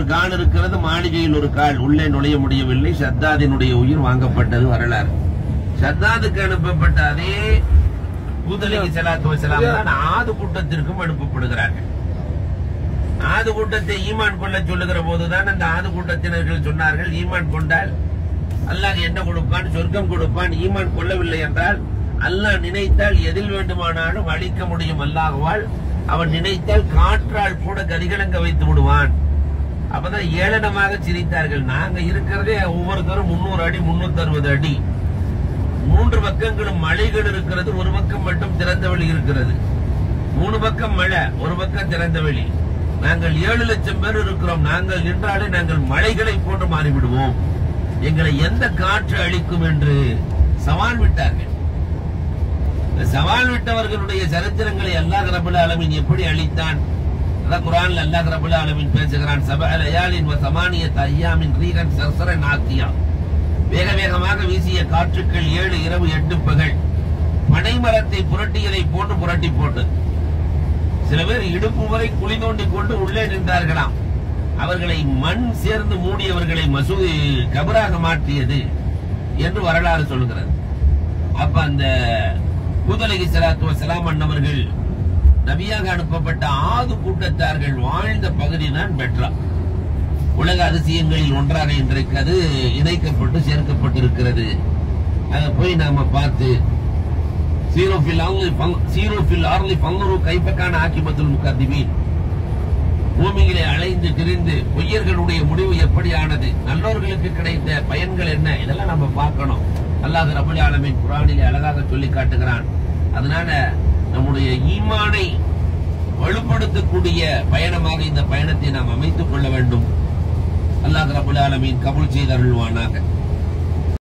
ஒரு கால் இருக்கிறது மாளிகையில் ஒரு கால் உள்ளே நுழைய முடியவில்லை சத்தாதினுடைய உயிர் வாங்கப்பட்டது வரலாறு சத்தாதுக்கு அனுப்பப்பட்ட அதே பூதலிக்கு சலாத்து வசலாம் தான் ஆது கூட்டத்திற்கும் அனுப்பப்படுகிறார்கள் ஆது கூட்டத்தை ஈமான் கொள்ள சொல்லுகிற போதுதான் அந்த ஆது கூட்டத்தினர்கள் சொன்னார்கள் ஈமான் கொண்டால் அல்லாஹ் என்ன கொடுப்பான் சொர்க்கம் கொடுப்பான் ஈமான் கொள்ளவில்லை என்றால் அல்லாஹ் நினைத்தால் எதில் வேண்டுமானாலும் அழிக்க முடியும் அல்லாஹ்வால் அவன் நினைத்தால் காற்றால் கூட கதிகலங்க வைத்து விடுவான் அப்பதான் ஏளனமாக சிரித்தார்கள் நாங்க இருக்கிறதே ஒவ்வொருத்தரும் முன்னூறு அடி முன்னூத்தி அறுபது அடி மூன்று பக்கங்களும் மலைகள் இருக்கிறது ஒரு பக்கம் மட்டும் திறந்த வெளி இருக்கிறது மூணு பக்கம் மழை ஒரு பக்கம் திறந்த வெளி நாங்கள் ஏழு லட்சம் பேர் இருக்கிறோம் நாங்கள் நின்றாலே நாங்கள் மலைகளை போன்று மாறிவிடுவோம் எங்களை எந்த காற்று அழிக்கும் என்று சவால் விட்டார்கள் இந்த சவால் விட்டவர்களுடைய சரித்திரங்களை அல்லாஹ் ரபுல் ஆலமீன் எப்படி அளித்தான் அதான் குரான்ல அல்லாஹ் ரபுல் ஆலமீன் பேசுகிறான் சப லயாலின் வ சமானியத் ஐயாமின் ரீகன் சர்சரன் ஆக்கியா வேக வேகமாக வீசிய காற்றுக்கள் ஏழு இரவு எட்டு பகல் பனைமரத்தை புரட்டியதை போன்று புரட்டி போட்டு சில பேர் இடுப்பு வரை குழி தோண்டி கொண்டு உள்ளே நின்றார்களாம் அவர்களை மண் சேர்ந்து மூடியவர்களை மசூ கபராக மாற்றியது என்று வரலாறு சொல்கிறது அப்ப அந்த பூதலகி சலாத்து வசலாம் அண்ணவர்கள் நபியாக அனுப்பப்பட்ட ஆது கூட்டத்தார்கள் வாழ்ந்த பகுதி தான் பெட்ரா உலக அதிசயங்களில் ஒன்றாக இன்றைக்கு அது இணைக்கப்பட்டு சேர்க்கப்பட்டிருக்கிறது அதை போய் நாம பார்த்து சீரோ ஃபில் ஆர்லி சீரோ ஃபில் ஆர்லி பங்குரு கைப்பக்கான ஆக்கிபத்துல் முகத்திமீன் பூமியிலே அலைந்து திரிந்து பொய்யர்களுடைய முடிவு எப்படி ஆனது நல்லோர்களுக்கு கிடைத்த பயன்கள் என்ன இதெல்லாம் நம்ம பார்க்கணும் அல்லாஹ் ரபுல் ஆலமீன் குரானிலே அழகாக சொல்லி காட்டுகிறான் அதனால நம்முடைய ஈமானை வலுப்படுத்தக்கூடிய பயணமாக இந்த பயணத்தை நாம் அமைத்துக் கொள்ள வேண்டும் அல்லாஹ் ரபுல் ஆலமீன் கபூல் செய்தருள்வானாக